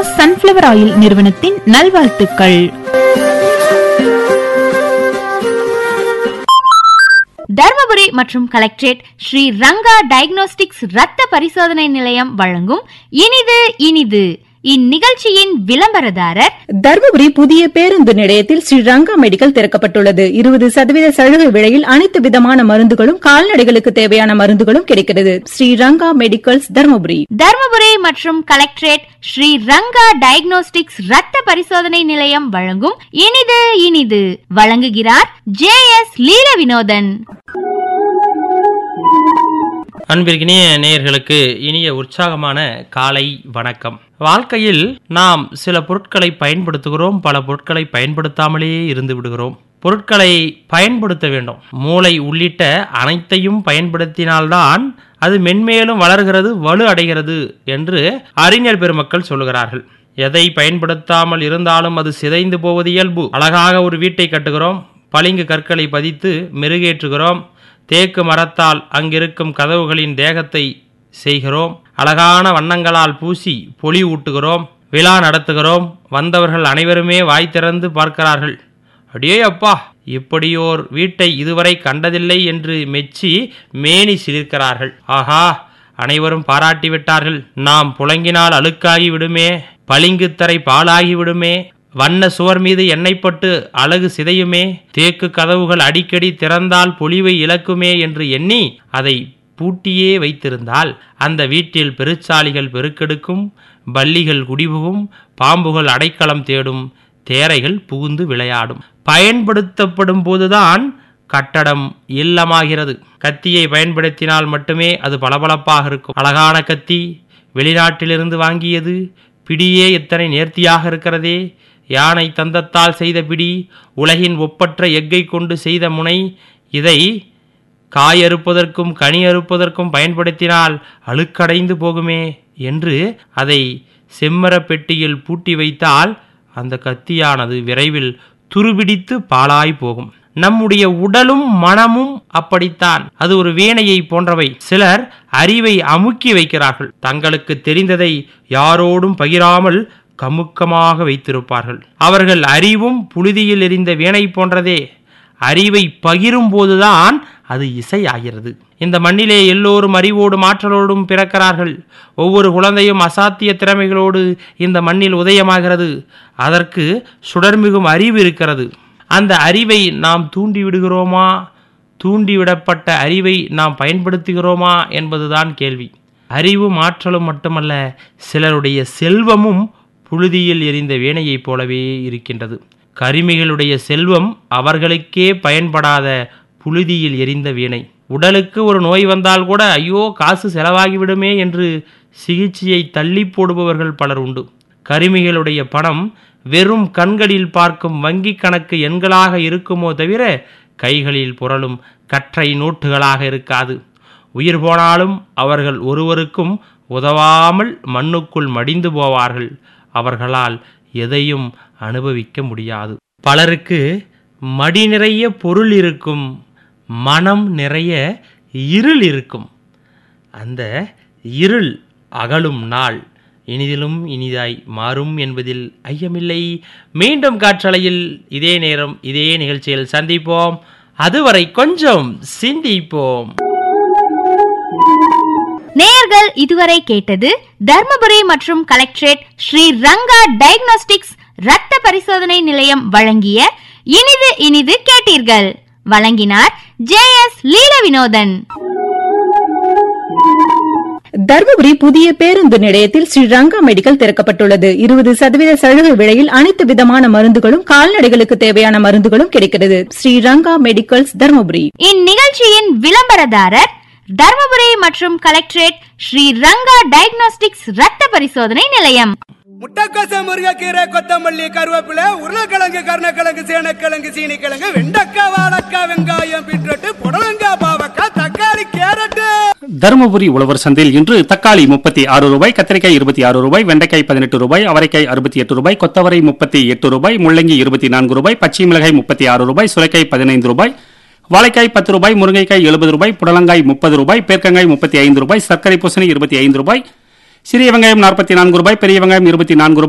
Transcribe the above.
S sunflower oil நிறுவனத்தின் நல்வாழ்த்துக்கள் தர்மபுரி மற்றும் கலெக்டரேட் ஸ்ரீ ரங்கா டயக்னோஸ்டிக்ஸ் ரத்த பரிசோதனை நிலையம் வழங்கும் இனிது இனிது இந்நிகழ்ச்சியின் விளம்பரதாரர் தருமபுரி புதிய பேருந்து நிலையத்தில் ஸ்ரீ ரங்கா மெடிக்கல் திறக்கப்பட்டுள்ளது இருபது சதவீத சலுகை விலையில் அனைத்து விதமான மருந்துகளும் கால்நடைகளுக்கு தேவையான மருந்துகளும் கிடைக்கிறது ஸ்ரீ ரங்கா மெடிக்கல்ஸ் தருமபுரி தர்மபுரி மற்றும் கலெக்டரேட் ஸ்ரீ ரங்கா டயக்னோஸ்டிக்ஸ் ரத்த பரிசோதனை நிலையம் வழங்கும் இனிது இனிது வழங்குகிறார் ஜே எஸ் லீல வினோதன் அன்பிற்கினிய நேயர்களுக்கு இனிய உற்சாகமான காலை வணக்கம் வாழ்க்கையில் நாம் சில பொருட்களை பயன்படுத்துகிறோம் பல பொருட்களை பயன்படுத்தாமலேயே இருந்து விடுகிறோம் பொருட்களை பயன்படுத்த வேண்டும் மூளை உள்ளிட்ட அனைத்தையும் பயன்படுத்தினால்தான் அது மென்மேலும் வளர்கிறது வலு அடைகிறது என்று அறிஞர் பெருமக்கள் சொல்லுகிறார்கள் எதை பயன்படுத்தாமல் இருந்தாலும் அது சிதைந்து போவது இயல்பு அழகாக ஒரு வீட்டை கட்டுகிறோம் பளிங்கு கற்களை பதித்து மெருகேற்றுகிறோம் தேக்கு மரத்தால் அங்கிருக்கும் கதவுகளின் தேகத்தை செய்கிறோம் அழகான வண்ணங்களால் பூசி பொலி ஊட்டுகிறோம் விழா நடத்துகிறோம் வந்தவர்கள் அனைவருமே வாய் திறந்து பார்க்கிறார்கள் அடியே அப்பா இப்படியோர் வீட்டை இதுவரை கண்டதில்லை என்று மெச்சி மேனி சிலிர்க்கிறார்கள் ஆஹா அனைவரும் பாராட்டி விட்டார்கள் நாம் புழங்கினால் அழுக்காகி விடுமே பளிங்குத்தரை பாலாகி விடுமே வண்ண சுவர் மீது எண்ணெய்ப்பட்டு அழகு சிதையுமே தேக்கு கதவுகள் அடிக்கடி திறந்தால் பொலிவை இழக்குமே என்று எண்ணி அதை பூட்டியே வைத்திருந்தால் அந்த வீட்டில் பெருச்சாளிகள் பெருக்கெடுக்கும் பல்லிகள் குடிபுகும் பாம்புகள் அடைக்கலம் தேடும் தேரைகள் புகுந்து விளையாடும் பயன்படுத்தப்படும் போதுதான் கட்டடம் இல்லமாகிறது கத்தியை பயன்படுத்தினால் மட்டுமே அது பளபளப்பாக இருக்கும் அழகான கத்தி வெளிநாட்டிலிருந்து வாங்கியது பிடியே எத்தனை நேர்த்தியாக இருக்கிறதே யானை தந்தத்தால் செய்த பிடி உலகின் ஒப்பற்ற எக்கை கொண்டு செய்த முனை இதை காய் அறுப்பதற்கும் கனி அறுப்பதற்கும் பயன்படுத்தினால் அழுக்கடைந்து போகுமே என்று அதை செம்மர பெட்டியில் பூட்டி வைத்தால் அந்த கத்தியானது விரைவில் துருபிடித்து பாழாய் போகும் நம்முடைய உடலும் மனமும் அப்படித்தான் அது ஒரு வீணையை போன்றவை சிலர் அறிவை அமுக்கி வைக்கிறார்கள் தங்களுக்கு தெரிந்ததை யாரோடும் பகிராமல் கமுக்கமாக வைத்திருப்பார்கள் அவர்கள் அறிவும் புழுதியில் எரிந்த வீணை போன்றதே அறிவை பகிரும் போதுதான் அது இசை ஆகிறது இந்த மண்ணிலே எல்லோரும் அறிவோடும் ஆற்றலோடும் பிறக்கிறார்கள் ஒவ்வொரு குழந்தையும் அசாத்திய திறமைகளோடு இந்த மண்ணில் உதயமாகிறது அதற்கு சுடர்மிகும் அறிவு இருக்கிறது அந்த அறிவை நாம் தூண்டி விடுகிறோமா தூண்டிவிடப்பட்ட அறிவை நாம் பயன்படுத்துகிறோமா என்பதுதான் கேள்வி அறிவும் ஆற்றலும் மட்டுமல்ல சிலருடைய செல்வமும் புழுதியில் எரிந்த வீணையைப் போலவே இருக்கின்றது கருமிகளுடைய செல்வம் அவர்களுக்கே பயன்படாத புழுதியில் எரிந்த வீணை உடலுக்கு ஒரு நோய் வந்தால் கூட ஐயோ காசு செலவாகிவிடுமே என்று சிகிச்சையை தள்ளி போடுபவர்கள் பலர் உண்டு கருமிகளுடைய பணம் வெறும் கண்களில் பார்க்கும் வங்கி கணக்கு எண்களாக இருக்குமோ தவிர கைகளில் புரளும் கற்றை நோட்டுகளாக இருக்காது உயிர் போனாலும் அவர்கள் ஒருவருக்கும் உதவாமல் மண்ணுக்குள் மடிந்து போவார்கள் அவர்களால் எதையும் அனுபவிக்க முடியாது பலருக்கு மடி நிறைய பொருள் இருக்கும் மனம் நிறைய இருள் இருக்கும் அந்த இருள் அகலும் நாள் இனிதிலும் இனிதாய் மாறும் என்பதில் ஐயமில்லை மீண்டும் காற்றலையில் இதே நேரம் இதே நிகழ்ச்சியில் சந்திப்போம் அதுவரை கொஞ்சம் சிந்திப்போம் நேயர்கள் இதுவரை கேட்டது தர்மபுரி மற்றும் கலெக்டரேட் ஸ்ரீ ரங்கா டயக்னோஸ்டிக்ஸ் ரத்த பரிசோதனை நிலையம் வழங்கிய இனிது இனிது கேட்டீர்கள் வழங்கினார் ஜே எஸ் லீல வினோதன் தருமபுரி புதிய பேருந்து நிலையத்தில் ஸ்ரீ ரங்கா மெடிக்கல் திறக்கப்பட்டுள்ளது இருபது சதவீத சலுகை விலையில் அனைத்து விதமான மருந்துகளும் கால்நடைகளுக்கு தேவையான மருந்துகளும் கிடைக்கிறது ஸ்ரீ ரங்கா மெடிக்கல்ஸ் தருமபுரி இந்நிகழ்ச்சியின் விளம்பரதாரர் தர்மபுரி மற்றும் கலெக்டரேட் ஸ்ரீ ரங்கா டயக்னோஸ்டிக்ஸ் ரத்த பரிசோதனை நிலையம் முட்டைக்கோச முருங்கைக்கீரை கொத்தமல்லி கருவேப்பிலை உருளைக்கிழங்கு கருணக்கிழங்கு சேனக்கிழங்கு சீனிக்கிழங்கு வெண்டைக்காய் வாழைக்காய் வெங்காயம் பீட்ரூட் புடலங்காய் பாவக்காய் தக்காளி கேரட்டு தருமபுரி உழவர் சந்தையில் இன்று தக்காளி முப்பத்தி ஆறு ரூபாய் கத்திரிக்காய் இருபத்தி ஆறு ரூபாய் வெண்டைக்காய் பதினெட்டு ரூபாய் அவரைக்காய் அறுபத்தி எட்டு ரூபாய் கொத்தவரை முப்பத்தி எட்டு ரூபாய் முள்ளங்கி இருபத்தி நான்கு ரூபாய் பச்சை மிளகாய் முப்பத்தி ஆறு ரூபாய் சுரைக்காய் பதினைந்து ரூபாய் வாழைக்காய் பத்து ரூபாய் முருங்கைக்காய் எழுபது ரூபாய் புடலங்காய் முப்பது ரூபாய் பேர்க்கங்காய் முப்பத்தி ஐந்து ரூபாய் சர்க்கரை பூசணி இருபத்தி ஐந்து ரூபாய் சிறிய வெங்காயம் நாற்பத்தி நான்கு ரூபாய் பெரிய வெங்காயம் இருபத்தி நான்கு ரூபாய்